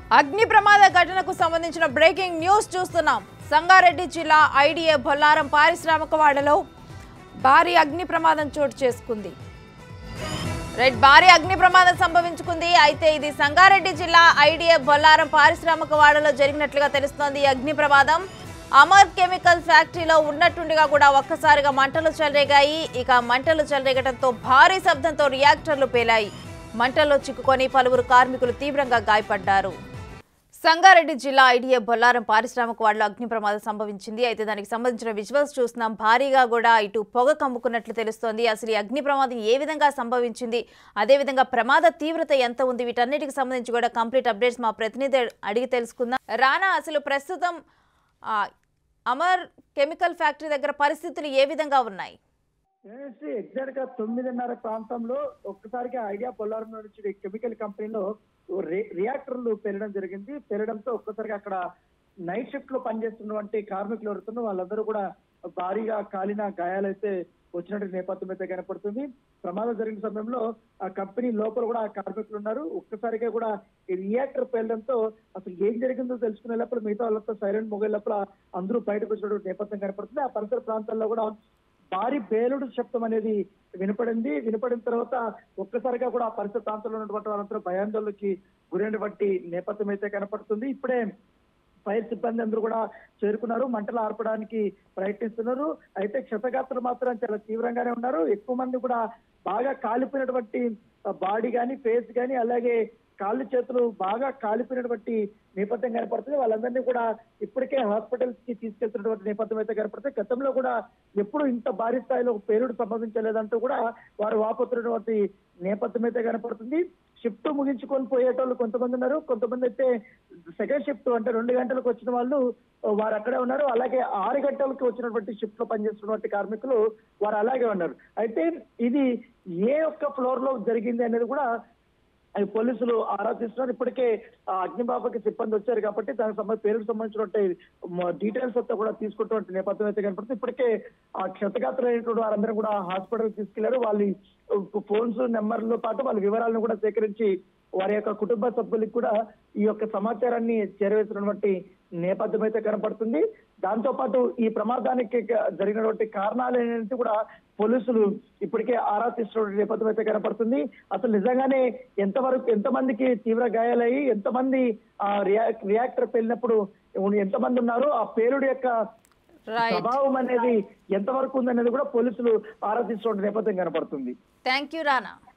అగ్ని ప్రమాద ఘటనకు సంబంధించిన బ్రేకింగ్ న్యూస్ చూస్తున్నాం సంగారెడ్డి జిల్లా ఐడిఏ బొల్లారం పారిశ్రామిక వాడలో భారీ అగ్ని ప్రమాదం చోటు చేసుకుంది రైట్ భారీ అగ్ని ప్రమాదం సంభవించుకుంది అయితే ఇది సంగారెడ్డి జిల్లా ఐడిఏ బొల్లారం పారిశ్రామిక వాడలో జరిగినట్లుగా తెలుస్తోంది ఈ అగ్ని ప్రమాదం అమర్ కెమికల్ ఫ్యాక్టరీలో ఉన్నట్టుండిగా కూడా ఒక్కసారిగా మంటలు చెలరేగాయి ఇక మంటలు చెలరేగడంతో భారీ శబ్దంతో రియాక్టర్లు పేలాయి మంటల్లో చిక్కుకొని పలువురు కార్మికులు తీవ్రంగా గాయపడ్డారు సంగారెడ్డి జిల్లా ఐడిఏ బొల్లారం పారిశ్రామిక వాడలో అగ్ని ప్రమాదం సంభవించింది అయితే దానికి సంబంధించిన విజువల్స్ చూస్తున్నాం భారీగా కూడా ఇటు పొగ కమ్ముకున్నట్లు తెలుస్తోంది అసలు ఈ అగ్ని ప్రమాదం ఏ విధంగా సంభవించింది అదేవిధంగా ప్రమాద తీవ్రత ఎంత ఉంది వీటన్నిటికి సంబంధించి కూడా కంప్లీట్ అప్డేట్స్ మా ప్రతినిధి అడిగి తెలుసుకుందాం రానా అసలు ప్రస్తుతం ఆ, అమర్ కెమికల్ ఫ్యాక్టరీ దగ్గర పరిస్థితులు ఏ విధంగా ఉన్నాయి ఏఎస్సీ ఎగ్జాక్ట్ గా తొమ్మిదిన్నర ప్రాంతంలో ఒక్కసారిగా ఐడియా పొల్లారం నుంచి కెమికల్ కంపెనీలో రి- రియాక్టర్లు పెరగడం జరిగింది పెరగడంతో ఒక్కసారిగా అక్కడ నైట్ షిఫ్ట్ లో పనిచేస్తున్నటువంటి కార్మికులు ఎవరుతున్నారు వాళ్ళందరూ కూడా భారీగా కాలిన గాయాలైతే వచ్చినట్టు నేపథ్యం అయితే కనపడుతుంది ప్రమాదం జరిగిన సమయంలో ఆ కంపెనీ లోపల కూడా ఆ కార్మికులు ఉన్నారు ఒక్కసారిగా కూడా ఈ రియాక్టర్ పేలడంతో అసలు ఏం జరిగిందో తెలుసుకునే లోపల మిగతా వాళ్ళతో సైలెంట్ మొగైల్ లోపల అందరూ బయటకు వచ్చినటువంటి నేపథ్యం కనపడుతుంది ఆ పరిసర ప్రాంతాల్లో కూడా భారీ పేలుడు శబ్దం అనేది వినపడింది వినపడిన తర్వాత ఒక్కసారిగా కూడా ఆ పరిసర ప్రాంతంలో ఉన్నటువంటి వాళ్ళందరూ భయాందోళనకి గురైనటువంటి నేపథ్యం అయితే కనపడుతుంది ఇప్పుడే ఫైర్ సిబ్బంది అందరూ కూడా చేరుకున్నారు మంటలు ఆర్పడానికి ప్రయత్నిస్తున్నారు అయితే క్షతగాత్రులు మాత్రం చాలా తీవ్రంగానే ఉన్నారు ఎక్కువ మంది కూడా బాగా కాలిపోయినటువంటి బాడీ కానీ ఫేస్ కానీ అలాగే కాళ్ళు చేతులు బాగా కాలిపోయినటువంటి నేపథ్యం కనపడుతుంది వాళ్ళందరినీ కూడా ఇప్పటికే హాస్పిటల్స్ కి తీసుకెళ్తున్నటువంటి నేపథ్యం అయితే కనపడుతుంది గతంలో కూడా ఎప్పుడు ఇంత భారీ స్థాయిలో పేలుడు సంభవించలేదంటూ కూడా వారు వాపోతున్నటువంటి నేపథ్యం అయితే కనపడుతుంది షిఫ్ట్ ముగించుకొని పోయేటోళ్ళు కొంతమంది ఉన్నారు కొంతమంది అయితే సెకండ్ షిఫ్ట్ అంటే రెండు గంటలకు వచ్చిన వాళ్ళు వారు అక్కడే ఉన్నారు అలాగే ఆరు గంటలకు వచ్చినటువంటి షిఫ్ట్ లో పనిచేస్తున్నటువంటి కార్మికులు వారు అలాగే ఉన్నారు అయితే ఇది ఏ ఒక్క ఫ్లోర్ లో జరిగింది అనేది కూడా అవి పోలీసులు ఆరా తీస్తున్నారు ఇప్పటికే ఆ అగ్నిబాబుకి సిబ్బంది వచ్చారు కాబట్టి దానికి సంబంధించి పేరుకు సంబంధించినటువంటి డీటెయిల్స్ అంతా కూడా తీసుకుంటున్న నేపథ్యం అయితే కనపడుతుంది ఇప్పటికే ఆ క్షతగాత్రులైనటువంటి వారందరూ కూడా హాస్పిటల్ తీసుకెళ్లారు వాళ్ళ ఫోన్స్ నెంబర్లతో పాటు వాళ్ళ వివరాలను కూడా సేకరించి వారి యొక్క కుటుంబ సభ్యులకు కూడా ఈ యొక్క సమాచారాన్ని చేరవేసినటువంటి నేపథ్యం అయితే కనపడుతుంది దాంతో పాటు ఈ ప్రమాదానికి గ- జరిగినటువంటి కారణాలు ఏంటంటే కూడా పోలీసులు ఇప్పటికే ఆరా తీస్తున్న నేపథ్యం అయితే కనపడుతుంది అసలు నిజంగానే ఎంతవరకు ఎంతమందికి తీవ్ర గాయాలయ్యి ఎంతమంది ఆ రియా- రియాక్టర్ పేలినప్పుడు ఎంతమంది ఉన్నారు ఆ పేలుడు యొక్క రైట్ ప్రభావం అనేది ఎంతవరకు ఉందనేది కూడా పోలీసులు ఆరా తీస్తున్న నేపథ్యం కనపడుతుంది థ్యాంక్ యూ రానా